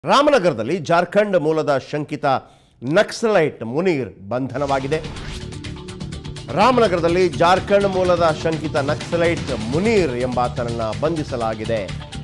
ರಾಮನಗರದಲ್ಲಿ ಜಾರ್ಖಂಡ್ ಮೂಲದ ಶಂಕಿತ ನಕ್ಸಲೈಟ್ ಮುನೀರ್ ಬಂಧನವಾಗಿದೆ ರಾಮನಗರದಲ್ಲಿ ಜಾರ್ಖಂಡ್ ಮೂಲದ ಶಂಕಿತ ನಕ್ಸಲೈಟ್ ಮುನೀರ್ ಎಂಬಾತನನ್ನ ಬಂಧಿಸಲಾಗಿದೆ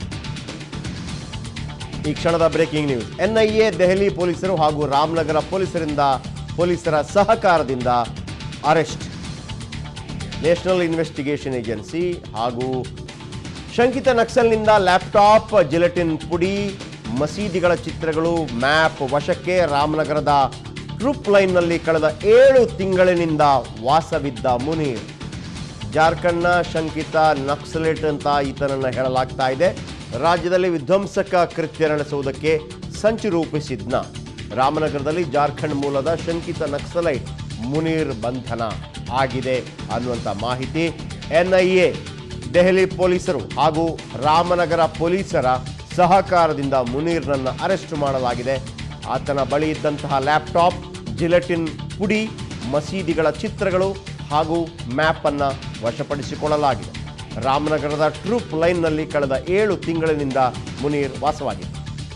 ಈ ಕ್ಷಣದ ಬ್ರೇಕಿಂಗ್ ನ್ಯೂಸ್ ಎನ್ಐಎ ದೆಹಲಿ ಪೊಲೀಸರು ಹಾಗೂ ರಾಮನಗರ ಪೊಲೀಸರಿಂದ ಪೊಲೀಸರ ಸಹಕಾರದಿಂದ ಅರೆಸ್ಟ್ ನ್ಯಾಷನಲ್ ಇನ್ವೆಸ್ಟಿಗೇಷನ್ ಏಜೆನ್ಸಿ ಹಾಗೂ ಶಂಕಿತ ನಕ್ಸಲ್ನಿಂದ ಲ್ಯಾಪ್ಟಾಪ್ ಜಿಲೆಟಿನ್ ಪುಡಿ ಮಸೀದಿಗಳ ಚಿತ್ರಗಳು ಮ್ಯಾಪ್ ವಶಕ್ಕೆ ರಾಮನಗರದ ಟ್ರೂಪ್ ಲೈನ್ನಲ್ಲಿ ಕಳೆದ ಏಳು ತಿಂಗಳಿನಿಂದ ವಾಸವಿದ್ದ ಮುನೀರ್ ಜಾರ್ಖಂಡ್ನ ಶಂಕಿತ ನಕ್ಸಲೇಟ್ ಅಂತ ಈತನನ್ನು ಹೇಳಲಾಗ್ತಾ ಇದೆ ರಾಜ್ಯದಲ್ಲಿ ವಿಧ್ವಂಸಕ ಕೃತ್ಯ ನಡೆಸುವುದಕ್ಕೆ ಸಂಚು ರೂಪಿಸಿದ್ನ ರಾಮನಗರದಲ್ಲಿ ಜಾರ್ಖಂಡ್ ಮೂಲದ ಶಂಕಿತ ನಕ್ಸಲೈಟ್ ಮುನೀರ್ ಬಂಧನ ಆಗಿದೆ ಅನ್ನುವಂಥ ಮಾಹಿತಿ ಎನ್ಐಎ ದೆಹಲಿ ಪೊಲೀಸರು ಹಾಗೂ ರಾಮನಗರ ಪೊಲೀಸರ ಸಹಕಾರದಿಂದ ಮುನೀರ್ನನ್ನು ಅರೆಸ್ಟ್ ಮಾಡಲಾಗಿದೆ ಆತನ ಬಳಿ ಇದ್ದಂತಹ ಲ್ಯಾಪ್ಟಾಪ್ ಜಿಲೆಟಿನ್ ಪುಡಿ ಮಸೀದಿಗಳ ಚಿತ್ರಗಳು ಹಾಗೂ ಮ್ಯಾಪ್ ಅನ್ನ ವಶಪಡಿಸಿಕೊಳ್ಳಲಾಗಿದೆ ರಾಮನಗರದ ಟ್ರೂಪ್ ಲೈನ್ನಲ್ಲಿ ಕಳೆದ ಏಳು ತಿಂಗಳಿನಿಂದ ಮುನೀರ್ ವಾಸವಾಗಿದೆ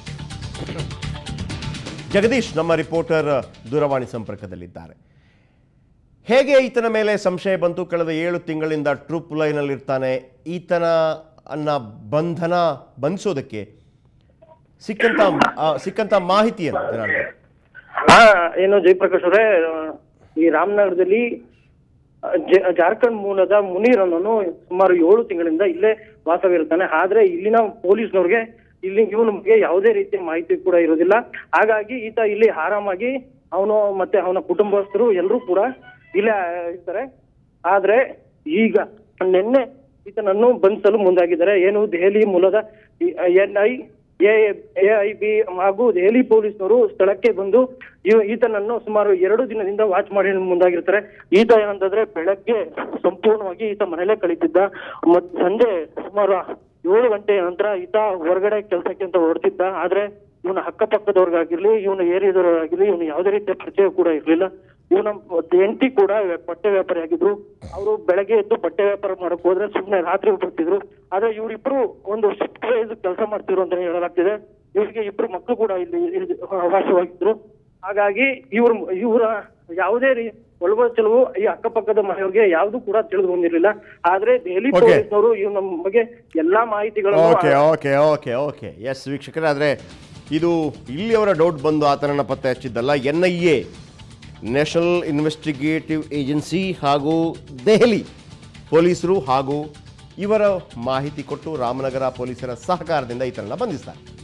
ಜಗದೀಶ್ ನಮ್ಮ ರಿಪೋರ್ಟರ್ ದೂರವಾಣಿ ಸಂಪರ್ಕದಲ್ಲಿದ್ದಾರೆ ಹೇಗೆ ಈತನ ಮೇಲೆ ಸಂಶಯ ಬಂತು ಕಳೆದ ಏಳು ತಿಂಗಳಿಂದ ಟ್ರೂಪ್ ಲೈನಲ್ಲಿ ಇರ್ತಾನೆ ಈತನ ಅನ್ನ ಬಂಧನ ಬಂಧಿಸೋದಕ್ಕೆ ಸಿಕ್ಕಂತ ಆ, ಸಿಕ್ಕಂತ ಮಾಹಿತಿಯನ್ನು ಜನಾರ್ದನ್ ಹಾ ಏನು ಜಯಪ್ರಕಾಶ್ ಅವರೇ ಈ ರಾಮನಗರದಲ್ಲಿ ಆ, ಜ- ಜಾರ್ಖಂಡ್ ಮೂಲದ ಮುನೀರ್ ಅನ್ನೋನು ಸುಮಾರು ಏಳು ತಿಂಗಳಿಂದ ಇಲ್ಲೇ ವಾಸವಿರುತ್ತಾನೆ ಆದ್ರೆ ಇಲ್ಲಿನ ಪೊಲೀಸ್ನವ್ರಿಗೆ ಇಲ್ಲಿ ಇವನಿಗೆ ಯಾವುದೇ ರೀತಿಯ ಮಾಹಿತಿ ಕೂಡ ಇರೋದಿಲ್ಲ ಹಾಗಾಗಿ ಈತ ಇಲ್ಲಿ ಆರಾಮಾಗಿ ಅವನು ಮತ್ತೆ ಅವನ ಕುಟುಂಬಸ್ಥರು ಎಲ್ಲರೂ ಕೂಡ ಇಲ್ಲೇ ಇರ್ತಾರೆ ಆದ್ರೆ ಈಗ ನಿನ್ನೆ ಈತನನ್ನು ಬಂಧಿಸಲು ಮುಂದಾಗಿದ್ದಾರೆ ಏನು ದೆಹಲಿ ಮೂಲದ ಎನ್ ಐ ಎಐ ಬಿ ಹಾಗೂ ದೆಹಲಿ ಪೊಲೀಸ್ನವರು ಸ್ಥಳಕ್ಕೆ ಬಂದು ಇವ- ಈತನನ್ನು ಸುಮಾರು ಎರಡು ದಿನದಿಂದ ವಾಚ್ ಮಾಡಿ ಮುಂದಾಗಿರ್ತಾರೆ ಈತ ಏನಂತಂದ್ರೆ ಬೆಳಗ್ಗೆ ಸಂಪೂರ್ಣವಾಗಿ ಈತ ಮನೇಲೆ ಕಳೀತಿದ್ದ ಮತ್ ಸಂಜೆ ಸುಮಾರು ಏಳು ಗಂಟೆ ನಂತರ ಈತ ಹೊರಗಡೆ ಕೆಲಸಕ್ಕೆ ಅಂತ ಹೊರಡ್ತಿದ್ದ ಆದ್ರೆ ಇವನ ಅಕ್ಕಪಕ್ಕದವ್ರಿಗಾಗಿರ್ಲಿ ಇವನ ಏರಿಯಾದವ್ರಿಗಾಗಿರ್ಲಿ ಇವನು ಯಾವುದೇ ರೀತಿಯ ಪರಿಚಯ ಕೂಡ ಇರ್ಲಿಲ್ಲ ಇವನ ಹೆಂಡತಿ ಕೂಡ ಬಟ್ಟೆ ವ್ಯಾಪಾರಿ ಆಗಿದ್ರು ಅವರು ಬೆಳಗ್ಗೆ ಎದ್ದು ಬಟ್ಟೆ ವ್ಯಾಪಾರ ಮಾಡಕ್ ಹೋದ್ರೆ ಸುಮ್ನೆ ರಾತ್ರಿ ಬರ್ತಿದ್ರು ಆದ್ರೆ ಇವರಿಬ್ರು ಒಂದು ಶಿಫ್ಟ್ ವೈಸ್ ಕೆಲಸ ಮಾಡ್ತಿದ್ರು ಅಂತ ಹೇಳಲಾಗ್ತಿದೆ ಇವರಿಗೆ ಇಬ್ರು ಮಕ್ಕಳು ಕೂಡ ಇಲ್ಲಿ ಇಲ್ಲಿ ವಾಸವಾಗಿದ್ರು ಹಾಗಾಗಿ ಇವ್ರ ಇವರ ಯಾವುದೇ ರೀ ಒಳಗ ಚೆಲುವು ಈ ಅಕ್ಕಪಕ್ಕದ ಮನೆಯವ್ರಿಗೆ ಯಾವ್ದು ಕೂಡ ತಿಳಿದು ಬಂದಿರಲಿಲ್ಲ ಆದ್ರೆ ದೆಹಲಿ Okay. ಪೊಲೀಸ್ನವರು ಇವ್ ನಮ್ಮ ಬಗ್ಗೆ ಎಲ್ಲಾ ಮಾಹಿತಿಗಳನ್ನು okay okay okay okay yes ವೀಕ್ಷಕರೇ ಆದರೆ ಇದು ಇಲ್ಲಿಯವರ ಡೌಟ್ ಬಂದು ಆತನನ್ನು ಪತ್ತೆ ಹಚ್ಚಿದ್ದಲ್ಲ N I A National Investigative Agency ಹಾಗೂ ದೆಹಲಿ ಪೊಲೀಸರು ಹಾಗೂ ಇವರ ಮಾಹಿತಿ ಕೊಟ್ಟು ರಾಮನಗರ ಪೊಲೀಸರ ಸಹಕಾರದಿಂದ ಈತನನ್ನು ಬಂಧಿಸ್ತಾರೆ